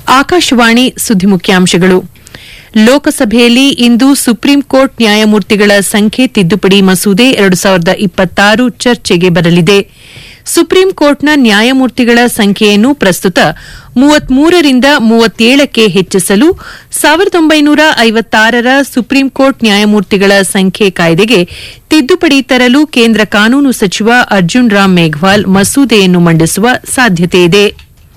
ಆಕಾಶವಾಣಿ ಸುದ್ದಿ ಮುಖ್ಯಾಂಶಗಳು ಲೋಕಸಭೆಯಲ್ಲಿ ಇಂದು ಸುಪ್ರೀಂ ಕೋರ್ಟ್ ನ್ಯಾಯಮೂರ್ತಿಗಳ ಸಂಖ್ಯೆ ತಿದ್ದುಪಡಿ ಮಸೂದೆ ಎರಡು ಸಾವಿರದ ಇಪ್ಪತ್ತಾರು ಚರ್ಚೆಗೆ ಬರಲಿದೆ ಸುಪ್ರೀಂ ಕೋರ್ಟ್ನ ನ್ಯಾಯಮೂರ್ತಿಗಳ ಸಂಖ್ಯೆಯನ್ನು ಪ್ರಸ್ತುತ ಮೂವತ್ಮೂರರಿಂದ ಮೂವತ್ತೇಳಕ್ಕೆ ಹೆಚ್ಚಿಸಲು ಸಾವಿರದ ಒಂಬೈನೂರ ಐವತ್ತಾರರ ಸುಪ್ರೀಂ ಕೋರ್ಟ್ ನ್ಯಾಯಮೂರ್ತಿಗಳ ಸಂಖ್ಯೆ ಕಾಯ್ದೆಗೆ ತಿದ್ದುಪಡಿ ತರಲು ಕೇಂದ್ರ ಕಾನೂನು ಸಚಿವ ಅರ್ಜುನ್ ರಾಮ್ ಮೇಘ್ವಾಲ್ ಮಸೂದೆಯನ್ನು ಮಂಡಿಸುವ ಸಾಧ್ಯತೆಯಿದೆ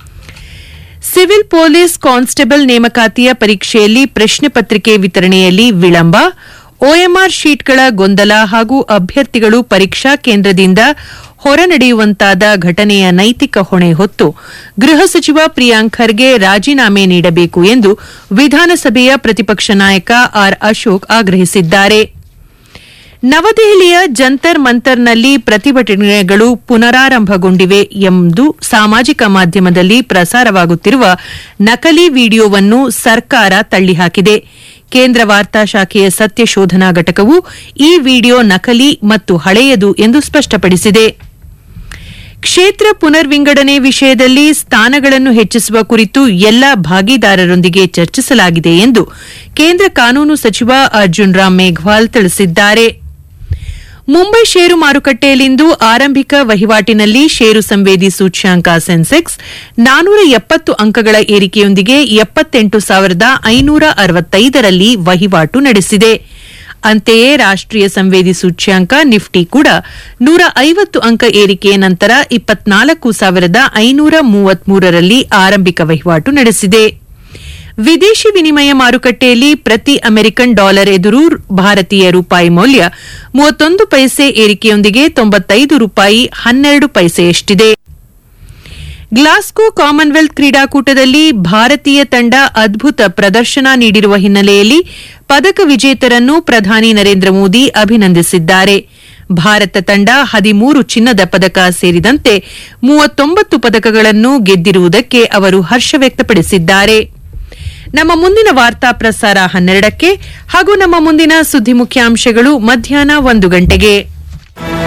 ಸಿವಿಲ್ ಪೊಲೀಸ್ ಕಾನ್ಸ್ಟೇಬಲ್ ನೇಮಕಾತಿಯ ಪರೀಕ್ಷೆಯಲ್ಲಿ ಪ್ರಶ್ನೆ ಪತ್ರಿಕೆ ವಿತರಣೆಯಲ್ಲಿ ವಿಳಂಬ ಒಎಂಆರ್ ಶೀಟ್ಗಳ ಗೊಂದಲ ಹಾಗೂ ಅಭ್ಯರ್ಥಿಗಳು ಪರೀಕ್ಷಾ ಕೇಂದ್ರದಿಂದ ಹೊರನಡೆಯುವಂತಾದ ಘಟನೆಯ ನೈತಿಕ ಹೊಣೆ ಹೊತ್ತು ಗೃಹ ಸಚಿವ ಪ್ರಿಯಾಂಕ್ ಖರ್ಗೆ ರಾಜೀನಾಮೆ ನೀಡಬೇಕು ಎಂದು ವಿಧಾನಸಭೆಯ ಪ್ರತಿಪಕ್ಷ ನಾಯಕ ಆರ್ ಅಶೋಕ್ ಆಗ್ರಹಿಸಿದ್ದಾರೆ ನವದೆಹಲಿಯ ಜಂತರ್ ಮಂತರ್ನಲ್ಲಿ ಪ್ರತಿಭಟನೆಗಳು ಪುನರಾರಂಭಗೊಂಡಿವೆ ಎಂದು ಸಾಮಾಜಿಕ ಮಾಧ್ಯಮದಲ್ಲಿ ಪ್ರಸಾರವಾಗುತ್ತಿರುವ ನಕಲಿ ವಿಡಿಯೋವನ್ನು ಸರ್ಕಾರ ತಳ್ಳಿಹಾಕಿದೆ ಕೇಂದ್ರ ವಾರ್ತಾ ಶಾಖೆಯ ಸತ್ಯ ಶೋಧನಾ ಘಟಕವು ಈ ವಿಡಿಯೋ ನಕಲಿ ಮತ್ತು ಹಳೆಯದು ಎಂದು ಸ್ಪಷ್ಟಪಡಿಸಿದೆ ಕ್ಷೇತ್ರ ಪುನರ್ವಿಂಗಡಣೆ ವಿಷಯದಲ್ಲಿ ಸ್ಥಾನಗಳನ್ನು ಹೆಚ್ಚಿಸುವ ಕುರಿತು ಎಲ್ಲ ಭಾಗಿದಾರರೊಂದಿಗೆ ಚರ್ಚಿಸಲಾಗಿದೆ ಎಂದು ಕೇಂದ್ರ ಕಾನೂನು ಸಚಿವ ಅರ್ಜುನ್ ರಾಮ್ ಮೇಘ್ವಾಲ್ ತಿಳಿಸಿದ್ದಾರೆ ಮುಂಬೈ ಷೇರು ಮಾರುಕಟ್ಟೆಯಲ್ಲಿಂದು ಆರಂಭಿಕ ವಹಿವಾಟಿನಲ್ಲಿ ಷೇರು ಸಂವೇದಿ ಸೂಚ್ಯಾಂಕ ಸೆನ್ಸೆಕ್ಸ್ ನಾನೂರ ಎಪ್ಪತ್ತು ಅಂಕಗಳ ಏರಿಕೆಯೊಂದಿಗೆ ಎಪ್ಪತ್ತೆಂಟು ಸಾವಿರದ ಐನೂರ ಅರವತ್ತೈದರಲ್ಲಿ ವಹಿವಾಟು ನಡೆಸಿದೆ ಅಂತೆಯೇ ರಾಷ್ಟೀಯ ಸಂವೇದಿ ಸೂಚ್ಯಾಂಕ ನಿಫ್ಟಿ ಕೂಡ ನೂರ ಐವತ್ತು ಅಂಕ ಏರಿಕೆಯ ನಂತರ ಇಪ್ಪತ್ನಾಲ್ಕು ಸಾವಿರದ ಐನೂರ ಮೂವತ್ಮೂರರಲ್ಲಿ ಆರಂಭಿಕ ವಹಿವಾಟು ನಡೆಸಿದೆ ವಿದೇಶಿ ವಿನಿಮಯ ಮಾರುಕಟ್ಟೆಯಲ್ಲಿ ಪ್ರತಿ ಅಮೆರಿಕನ್ ಡಾಲರ್ ಎದುರು ಭಾರತೀಯ ರೂಪಾಯಿ ಮೌಲ್ಯ ಮೂವತ್ತೊಂದು ಪೈಸೆ ಏರಿಕೆಯೊಂದಿಗೆ ತೊಂಬತ್ತೈದು ರೂಪಾಯಿ ಹನ್ನೆರಡು ಪೈಸೆಯಷ್ಟಿದೆ ಗ್ಲಾಸ್ಗೋ ಕಾಮನ್ವೆಲ್ತ್ ಕ್ರೀಡಾಕೂಟದಲ್ಲಿ ಭಾರತೀಯ ತಂಡ ಅದ್ಭುತ ಪ್ರದರ್ಶನ ನೀಡಿರುವ ಹಿನ್ನೆಲೆಯಲ್ಲಿ ಪದಕ ವಿಜೇತರನ್ನು ಪ್ರಧಾನಿ ನರೇಂದ್ರ ಮೋದಿ ಅಭಿನಂದಿಸಿದ್ದಾರೆ ಭಾರತ ತಂಡ ಹದಿಮೂರು ಚಿನ್ನದ ಪದಕ ಸೇರಿದಂತೆ ಮೂವತ್ತೊಂಬತ್ತು ಪದಕಗಳನ್ನು ಗೆದ್ದಿರುವುದಕ್ಕೆ ಅವರು ಹರ್ಷ ವ್ಯಕ್ತಪಡಿಸಿದ್ದಾರೆ ನಮ್ಮ ಮುಂದಿನ ವಾರ್ತಾ ಪ್ರಸಾರ ಹನ್ನೆರಡಕ್ಕೆ ಹಾಗೂ ನಮ್ಮ ಮುಂದಿನ ಸುದ್ದಿ ಮುಖ್ಯಾಂಶಗಳು ಮಧ್ಯಾಹ್ನ ಒಂದು ಗಂಟೆಗೆ